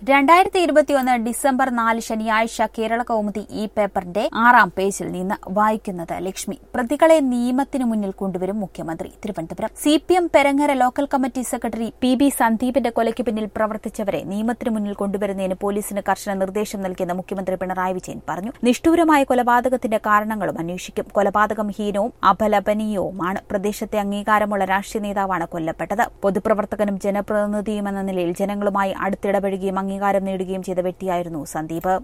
രണ്ടായിരത്തി ഇരുപത്തിയൊന്ന് ഡിസംബർ നാല് ശനിയാഴ്ച കേരള കൗമുദി ഈ പേപ്പറിന്റെ ആറാം പേജിൽ നിന്ന് വായിക്കുന്നത് ലക്ഷ്മി പ്രതികളെ നിയമത്തിനു മുന്നിൽ കൊണ്ടുവരും മുഖ്യമന്ത്രി Thiruvananthapuram C P M Perangara local committee secretary P B സന്ദീപിന്റെ കൊലയ്ക്ക് പിന്നിൽ പ്രവർത്തിച്ചവരെ നിയമത്തിനു മുന്നിൽ കൊണ്ടുവരുന്നതിന് പോലീസിന് കർശന നിർദ്ദേശം നൽകിയെന്ന് മുഖ്യമന്ത്രി പിണറായി വിജയൻ പറഞ്ഞു നിഷ്ഠൂരമായ കൊലപാതകത്തിന്റെ കാരണങ്ങളും അന്വേഷിക്കും കൊലപാതകം ഹീനവും അപലപനീയവുമാണ് പ്രദേശത്തെ അംഗീകാരമുള്ള രാഷ്ട്രീയ നേതാവാണ് കൊല്ലപ്പെട്ടത് പൊതുപ്രവർത്തകനും ജനപ്രതിനിധിയുമെന്ന നിലയിൽ ജനങ്ങളുമായി അടുത്തിടപഴകുകയും അംഗീകാരം നേടുകയും ചെയ്ത വ്യക്തിയായിരുന്നു സന്ദീപ്